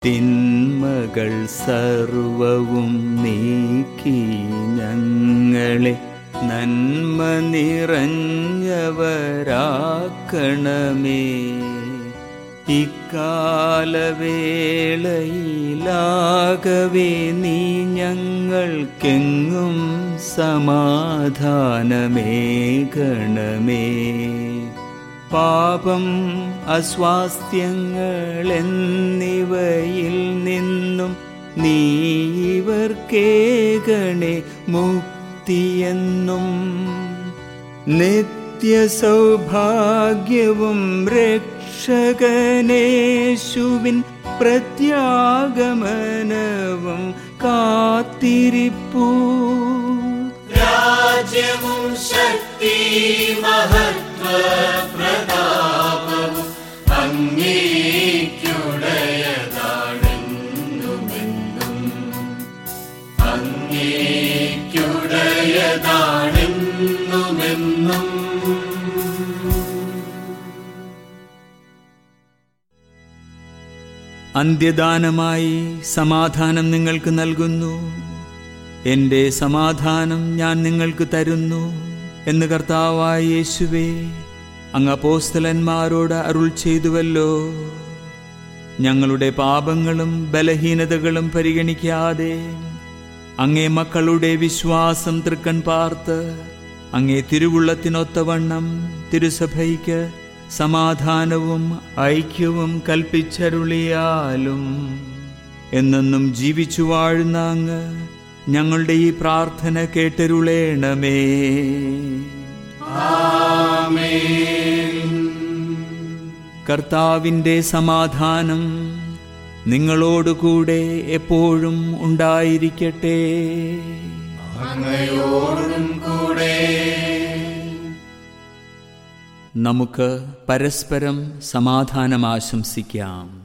തിന്മകൾ സർവവും നീക്കി ഞങ്ങളെ നന്മ നിറഞ്ഞവരാക്കണമേ ഇക്കാലവേളയിലാകവേ നീ ഞങ്ങൾക്കെങ്ങും സമാധാനമേകണമേ പാപം അസ്വാസ്ഥ്യങ്ങൾ എന്നിവയിൽ നിന്നും നീ ഇവർക്കേകണേ മുക്തിയെന്നും നിത്യസൗഭാഗ്യവും രക്ഷകനേശുവിൻ പ്രത്യാഗമനവും കാത്തിരിപ്പൂ രാജ്യവും ശക്തി മഹത്വ പ്രതാപവും അങ്ങേക്കുടയതാണെന്നുമെന്നും അങ്ങേക്കുടയതാണെന്നുമെന്നും അന്ത്യദാനമായി സമാധാനം നിങ്ങൾക്ക് നൽകുന്നു എൻ്റെ സമാധാനം ഞാൻ നിങ്ങൾക്ക് തരുന്നു എന്ന് കർത്താവായ യേശുവേ അങ്ങ് അപ്പോസ്തലന്മാരോട് അരുൾ ചെയ്തുവല്ലോ ഞങ്ങളുടെ പാപങ്ങളും ബലഹീനതകളും പരിഗണിക്കാതെ അങ്ങേ മക്കളുടെ വിശ്വാസം തൃക്കൺ പാർത്ത് അങ്ങേ തിരുവുള്ളത്തിനൊത്തവണ്ണം തിരുസഭയ്ക്ക് സമാധാനവും ഐക്യവും കൽപ്പിച്ചരുളിയാലും എന്നെന്നും ജീവിച്ചു വാഴുന്ന അങ്ങ് ഞങ്ങളുടെ ഈ പ്രാർത്ഥന കേട്ടരുളേണമേ കർത്താവിൻ്റെ സമാധാനം നിങ്ങളോടുകൂടെ എപ്പോഴും ഉണ്ടായിരിക്കട്ടെ അങ്ങയോടും കൂടെ നമുക്ക് പരസ്പരം സമാധാനം ആശംസിക്കാം